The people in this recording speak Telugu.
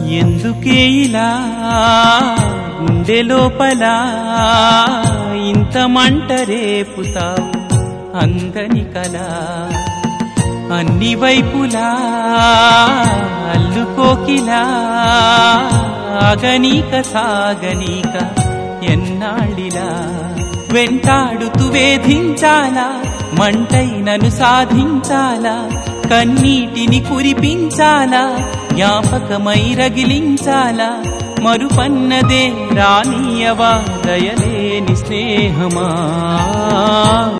ఎందుకే ఇలా గుండె లోపల ఇంత మంట రేపుతావు అందని కలా అన్ని వైపులా అల్లుకోకిలా అగనీక సాగనీక ఎన్నాళ్ళిలా వెంటాడుతూ వేధించాలా మంటైనను సాధించాలా కన్నీటిని కురిపించాలా జ్ఞాపకమై రగిలించాలా మరుపన్నదే రానియవా దయలేని స్నేహమా